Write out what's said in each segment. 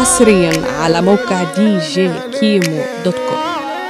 حصريا على موقع دي جي كيمو دوت كوم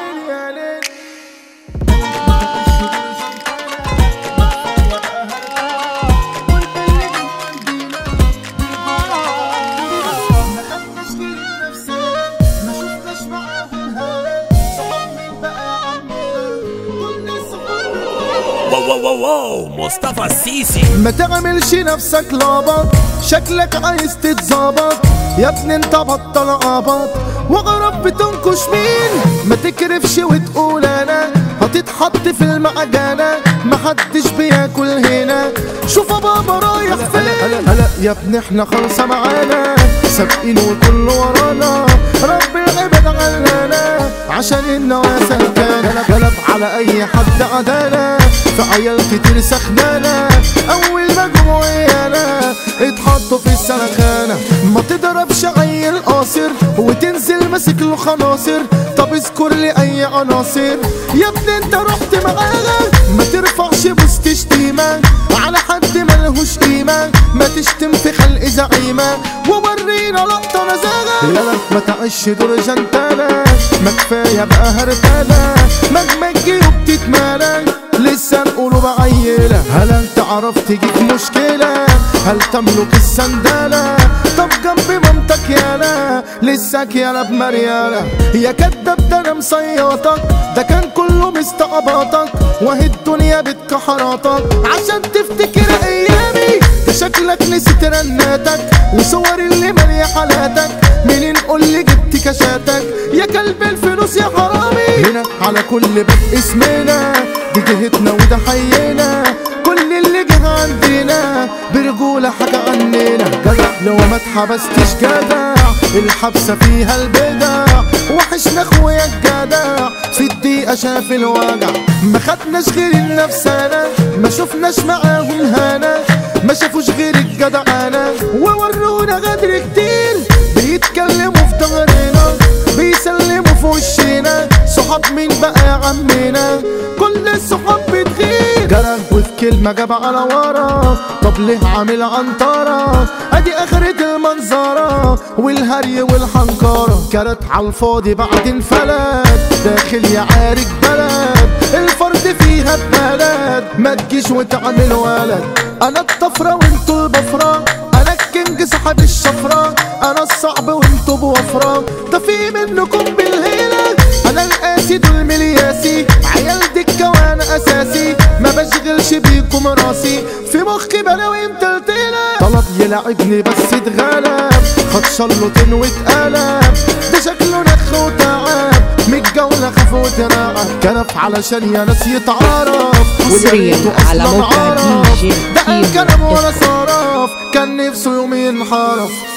واو واو واو واو مصطفى السيسي ما تعملش نفسك لابط شكلك عايز تتظبط يا ابني انت بطل عبط وغرب بتنكش مين ما تكرفش وتقول انا هتتحط في المعجنة محدش بياكل هنا شوف بابا رايح فين هلا يا ابني احنا خلصة معانا سابقين وكل ورانا ربي ابعد عننا عشان النواسة كان غلب على اي حد عدانا في عيال كتير سخنانة اول مجموعيانا اتحطوا في السلخانة ما تضربش عيل قاصر وتنزل ماسك له خناصر طب اذكر لي اي عناصر يا ابني انت رحت معاها ما ترفعش بوست شتيمة على حد ملهوش قيمة ما تشتم في خلق زعيمة وورينا لقطة نزاهة يلا ما تعيش دور جنتالة ما كفاية بقى هرتالة مجمجي وبتتمالى لسه نقوله بعيلة هل انت عرفت تجيك مشكلة هل تملك السندالة طب جنب مامتك يالا لساك يالا بمريالة يا كداب ده انا مصيطك ده كان كله مستعبطك وهي الدنيا بتكحرطك عشان تفتكر ايامي ده شكلك نسيت رناتك وصور اللي مالية حالاتك منين قول لي جبت كشاتك يا كلب الفلوس يا حرامي هنا على كل باب اسمنا دي جهتنا وده حينا كل اللي جه عندنا برجولة حاجة عننا جدع لو ما اتحبستش جدع الحبسة فيها البدع وحشنا اخويا الجدع في الدقيقة شاف الوجع ما خدناش غير النفسانة ما شفناش معاهم هنا ما شافوش غير الجدع انا وورونا غدر كتير بيتكلموا في ظهرنا بيسلموا في وشنا صحاب مين بقى يا عمنا كل الصحاب بتغير جرى وفي كلمة جاب على ورا طب ليه عامل عنطرة ادي اخرة المنظرة والهري والحنكرة كانت على الفاضي بعدين فلت داخل يا عارك بلد الفرد فيها ببلد ما تجيش وتعمل ولد انا الطفرة وانتوا البفرة انا الكينج صاحب الشفرة انا الصعب وانتوا بوفرة ده في منكم بالهيلة انا القاسي دول ملياسي عيال دكة وانا اساسي ما بشغلش بيكم راسي في مخي بلاوي متلتلة طلب يلعبني بس اتغلب خد شلوتين واتقلب ده شكله نخ وتعب متجولة خاف وترعب كنف علشان يا ناس يتعرف ويا حصرياً ريته على أصلاً موقع عرف. DJ ده كيمو الكلام دوت ولا كوم. صرف كان نفسه يوم ينحرف